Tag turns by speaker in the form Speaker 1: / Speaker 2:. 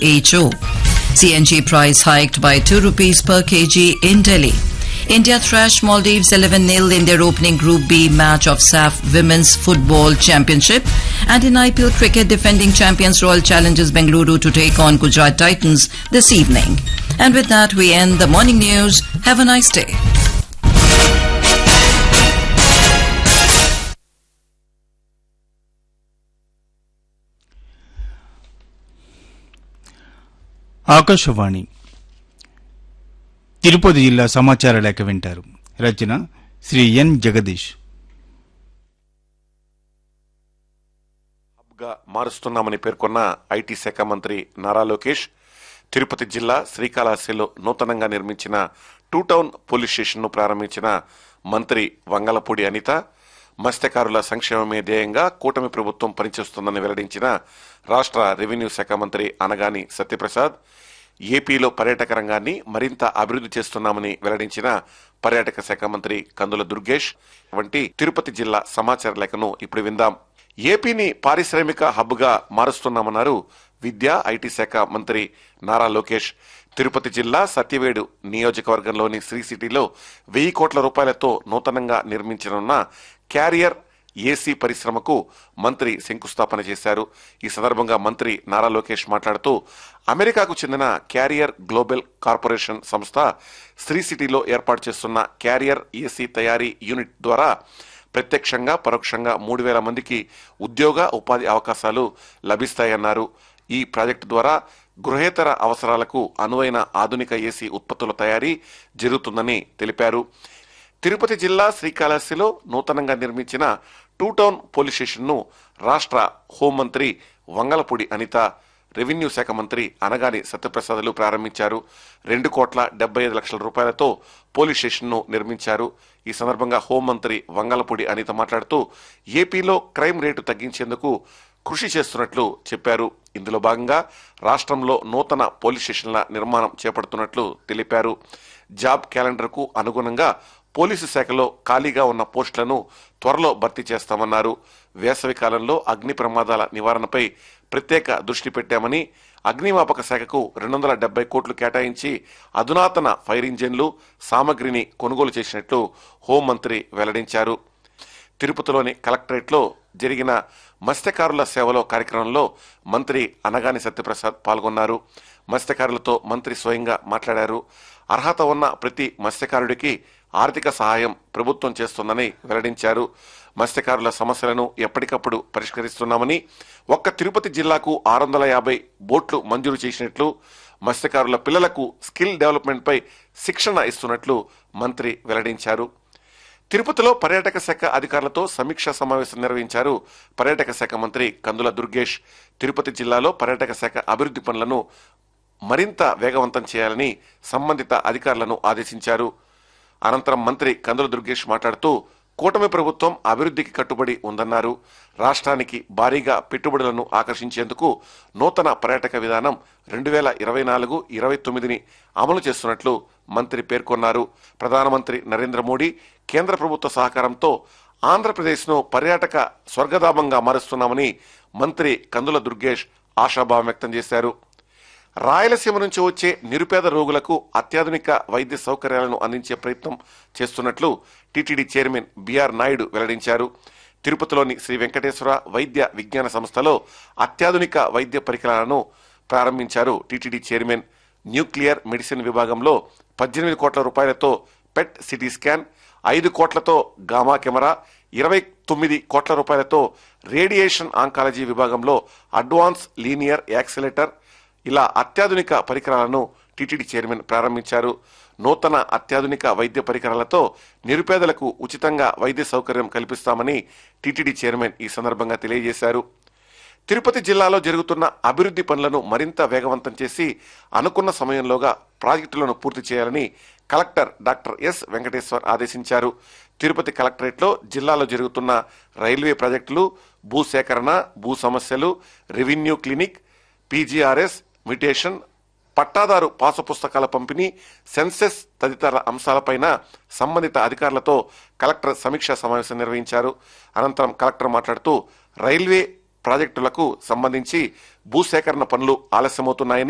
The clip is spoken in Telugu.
Speaker 1: WHO. CNG price hiked by 2 rupees per kg in Delhi. India thrashed Maldives 11-0 in their opening Group B match of SAF Women's Football Championship. And in IPL cricket, defending champions Royal Challengers Bengaluru to take on Gujarat Titans this evening. And with that, we end the morning news. Have a nice day.
Speaker 2: Akashvani Tirupati జిల్లా సమాచార లేఖ వింటారు రచన శ్రీ ఎన్ జగదీష్
Speaker 3: హబ్గా మారుస్తున్నామని పేర్కొన్న ఐటీ శాఖ మంత్రి నారా లోకేష్ తిరుపతి జిల్లా శ్రీకాళహస్తిలో నూతనంగా నిర్మించిన టూ టౌన్ పోలీస్ స్టేషన్ను ప్రారంభించిన మంత్రి వంగలపూడి అనిత మత్స్యకారుల సంక్షేమమే ధ్యేయంగా కూటమి ప్రభుత్వం పనిచేస్తుందని వెల్లడించిన రాష్ట్ర రెవెన్యూ శాఖ మంత్రి అనగాని సత్యప్రసాద్ ఏపీలో పర్యాటక రంగాన్ని మరింత అభివృద్ధి చేస్తున్నామని వెల్లడించిన పర్యాటక శాఖ మంత్రి కందుల దుర్గేష్ వంటి తిరుపతి జిల్లా సమాచార లేఖను ఇప్పుడు విందాం ఏపీని పారిశ్రామిక హబ్గా మారుస్తున్నామన్నారు విద్యా ఐటీ శాఖ మంత్రి నారా లోకేష్ తిరుపతి జిల్లా సత్యవేడు నియోజకవర్గంలోని శ్రీ సిటీలో వెయ్యి కోట్ల రూపాయలతో నూతనంగా నిర్మించనున్న క్యారియర్ ఏసీ పరిశ్రమకు మంత్రి శంకుస్థాపన చేశారు ఈ సందర్భంగా మంత్రి నారా లోకేష్ మాట్లాడుతూ అమెరికాకు చెందిన క్యారియర్ గ్లోబల్ కార్పొరేషన్ సంస్థ శ్రీ సిటీలో ఏర్పాటు చేస్తున్న క్యారియర్ ఏసీ తయారీ యూనిట్ ద్వారా ప్రత్యక్షంగా పరోక్షంగా మూడు వేల మందికి ఉద్యోగ ఉపాధి అవకాశాలు లభిస్తాయన్నారు ఈ ప్రాజెక్టు ద్వారా గృహేతర అవసరాలకు అనువైన ఆధునిక ఏసీ ఉత్పత్తుల తయారీ జరుగుతుందని తెలిపారు తిరుపతి జిల్లా శ్రీకాళహస్తిలో నూతనంగా నిర్మించిన టూ టౌన్ పోలీస్ స్టేషన్ను రాష్ట్ర హోంమంత్రి వంగలపూడి అనిత రెవెన్యూ శాఖ మంత్రి అనగాని సత్యప్రసాదులు ప్రారంభించారు రెండు కోట్ల డెబ్బై ఐదు లక్షల రూపాయలతో పోలీస్ స్టేషన్ను నిర్మించారు ఈ సందర్భంగా హోంమంత్రి వంగలపూడి అనిత మాట్లాడుతూ ఏపీలో క్రైమ్ రేటు తగ్గించేందుకు కృషి చేస్తున్నట్లు చెప్పారు ఇందులో భాగంగా రాష్ట్రంలో నూతన పోలీస్ స్టేషన్ల నిర్మాణం చేపడుతున్నట్లు తెలిపారు జాబ్ క్యాలెండర్కు అనుగుణంగా పోలీసు శాఖలో ఖాళీగా ఉన్న పోస్టులను త్వరలో భర్తీ చేస్తామన్నారు వేసవి కాలంలో అగ్ని ప్రమాదాల నివారణపై ప్రత్యేక దృష్టి పెట్టామని అగ్నిమాపక శాఖకు రెండు వందల డెబ్బై కోట్లు కేటాయించి అధునాతన ఫైర్ ఇంజిన్లు సామగ్రిని కొనుగోలు చేసినట్లు హోంమంత్రి వెల్లడించారు తిరుపతిలోని కలెక్టరేట్లో జరిగిన మత్స్యకారుల సేవలో కార్యక్రమంలో మంత్రి అనగాని సత్యప్రసాద్ పాల్గొన్నారు మత్స్యకారులతో మంత్రి స్వయంగా మాట్లాడారు అర్హత ఉన్న ప్రతి మత్స్యకారుడికి ఆర్థిక సహాయం ప్రభుత్వం చేస్తుందని వెల్లడించారు మత్స్యకారుల సమస్యలను ఎప్పటికప్పుడు పరిష్కరిస్తున్నామని ఒక్క తిరుపతి జిల్లాకు ఆరు వందల యాభై బోట్లు మంజూరు చేసినట్లు మత్స్యకారుల పిల్లలకు స్కిల్ డెవలప్మెంట్పై శిక్షణ ఇస్తున్నట్లు మంత్రి వెల్లడించారు తిరుపతిలో పర్యాటక శాఖ అధికారులతో సమీక్షా సమావేశం నిర్వహించారు పర్యాటక శాఖ మంత్రి కందుల దుర్గేష్ తిరుపతి జిల్లాలో పర్యాటక శాఖ అభివృద్ధి పనులను మరింత వేగవంతం చేయాలని సంబంధిత అధికారులను ఆదేశించారు అనంతరం మంత్రి కందుల దుర్గేష్ మాట్లాడుతూ కూటమి ప్రభుత్వం అభివృద్ధికి కట్టుబడి ఉందన్నారు రాష్ట్రానికి భారీగా పెట్టుబడులను ఆకర్షించేందుకు నూతన పర్యాటక విధానం రెండు వేల ఇరవై నాలుగు ఇరవై తొమ్మిదిని అమలు చేస్తున్నట్లు మంత్రి పేర్కొన్నారు ప్రధానమంత్రి నరేంద్ర మోడీ కేంద్ర ప్రభుత్వ సహకారంతో ఆంధ్రప్రదేశ్ను పర్యాటక స్వర్గధామంగా మారుస్తున్నామని మంత్రి కందుల దుర్గేష్ ఆశాభావం వ్యక్తం చేశారు రాయలసీమ నుంచి వచ్చే నిరుపేద రోగులకు అత్యాధునిక వైద్య సౌకర్యాలను అందించే ప్రయత్నం చేస్తున్నట్లు టీటీడీ చైర్మన్ బిఆర్ నాయుడు వెల్లడించారు తిరుపతిలోని శ్రీ వెంకటేశ్వర వైద్య విజ్ఞాన సంస్థలో అత్యాధునిక వైద్య పరికరాలను ప్రారంభించారు టీటీడీ చైర్మన్ న్యూక్లియర్ మెడిసిన్ విభాగంలో పద్దెనిమిది కోట్ల రూపాయలతో పెట్ సిటీ స్కాన్ ఐదు కోట్లతో గామా కెమెరా ఇరవై తొమ్మిది కోట్ల రూపాయలతో రేడియేషన్ ఆంకాలజీ విభాగంలో అడ్వాన్స్ లీనియర్ యాక్సిలేటర్ ఇలా అత్యాధునిక పరికరాలను టీటీడీ చైర్మన్ ప్రారంభించారు నూతన అత్యాధునిక వైద్య పరికరాలతో నిరుపేదలకు ఉచితంగా వైద్య సౌకర్యం కల్పిస్తామని టీటీడీ చైర్మన్ ఈ సందర్భంగా తెలియజేశారు తిరుపతి జిల్లాలో జరుగుతున్న అభివృద్ధి పనులను మరింత వేగవంతం చేసి అనుకున్న సమయంలోగా ప్రాజెక్టులను పూర్తి చేయాలని కలెక్టర్ డాక్టర్ ఎస్ వెంకటేశ్వర్ ఆదేశించారు తిరుపతి కలెక్టరేట్లో జిల్లాలో జరుగుతున్న రైల్వే ప్రాజెక్టులు భూసేకరణ భూ సమస్యలు రెవెన్యూ క్లినిక్ పీజీఆర్ఎస్ మ్యూటేషన్ పట్టాదారు పాసు పుస్తకాల పంపిణీ సెన్సెస్ తదితర అంశాలపైన సంబంధిత అధికారులతో కలెక్టర్ సమీక్షా సమావేశం నిర్వహించారు అనంతరం కలెక్టర్ మాట్లాడుతూ రైల్వే ప్రాజెక్టులకు సంబంధించి భూసేకరణ పనులు ఆలస్యమవుతున్నాయని